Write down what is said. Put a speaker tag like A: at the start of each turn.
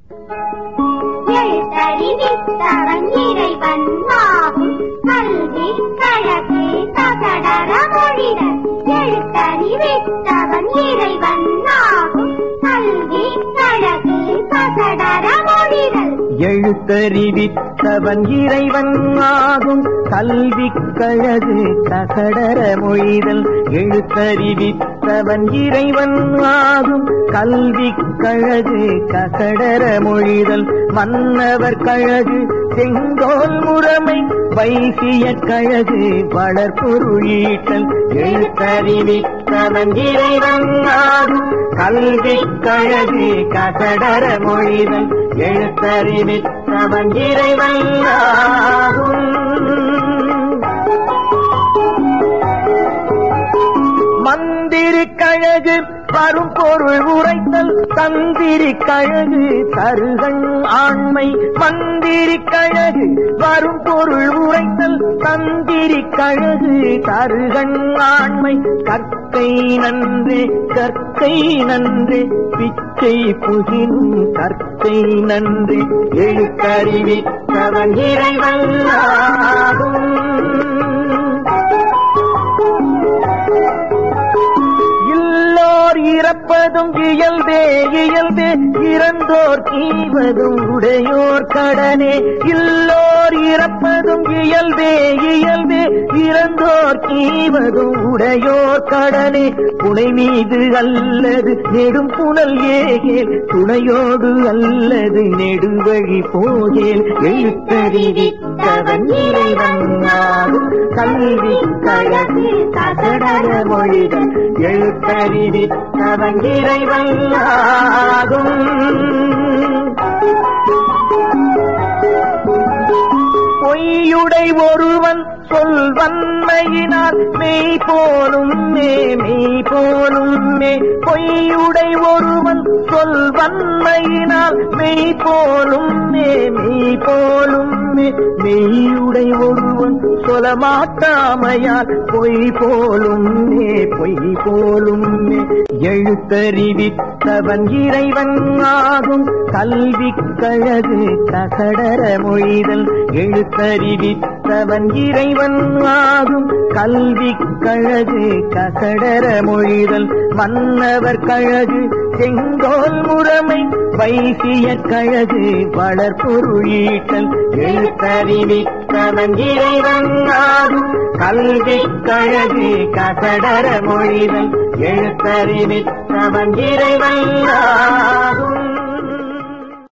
A: எழுத்தறிவித்தவன் இறைவன் ஆகும் கல்வி கழகு தகடர மொழிதல் எழுத்தறிவித்தவன் இறைவன் ஆகும் கல்வி கழகு தகடர மொழிதல்
B: எழுத்தறிவித்தவன் இறைவன் ஆகும் கல்வி கழகு கசடர மொழிதல் எழுத்தறிவித்தவன் இறைவன் ஆகும் கல்வி கழகு கசடர மொழிதல் மன்னவர் கழகு செங்கோல் முறைமை வைசிய கழகு வளர்பொருளீட்டல் எழுத்தறிவித்தவன் இறைவன் ஆகும் கல்வி கழகு கசடர மொழிதல் எழுத்தறிவித்தவன் இறைவன் ஆகும் மந்திரி கழகு வரும் பொருள் உரைத்தல் தந்திரி கழகு தருகண் ஆண்மை மந்திரி கழகு வரும் பொருள் உரைத்தல் தந்திரி கழகு தருகண் ஆண்மை கற்கை நன்றே கற்கை நன்றே பிச்சை புகினும் கற்கை நன்றே எழுத்தறிவித்தவன் இறைவன் ஆகும் இல்லோர் இறப்பதும் இயல்பே இயல்பே இறந்தோர் கீவதும் உடையோர் கடனே இல்லோர் இறப்பதும் இயல்பே இயல்பே இறந்தோர் கீவதும் உடையோர் கடனே புனை மீது அல்லது நெடும் புனல் ஏகேல் துணையோடு அல்லது நெடுவழி போகேல் எழுத்தறிவித்தவன் இறைவன் ஆகும் கல்வி கழகு கசடர மொழிகள் எழுத்தறிவித்தவன் இறைவன் ஆகும் பொய்யுடை ஒருவன் சொல்வன்மையினால் மெய் போலும் மே மெய் போலும் மே பொய்யுடை ஒருவன் சொல்வன்மையினால் மெய் போலும் மே மெய் போலும் மே மெய்யுடை ஒருவன் சொல்ல மாட்டாமையால் பொய் போலும் மே பொய் போலும் மே எழுத்தறிவித்தவன் இறைவன் ஆகும் கல்வி கழகு கசடர மொழிதல் எழுத்தறிவித்தவன் இறைவன் ஆகும் கல்வி கழகு கசடர மொழிதல் மன்னவர் கழகு செங்கோல் முறைமை வைசிய கழகு வளர்பொருளீட்டல் எழுத்தறிவித்தவன் இறைவன் ஆகும் கல்வி கழகு கசடர மொழிதல் எழுத்தறிவித்தவன் இறைவன் ஆகும்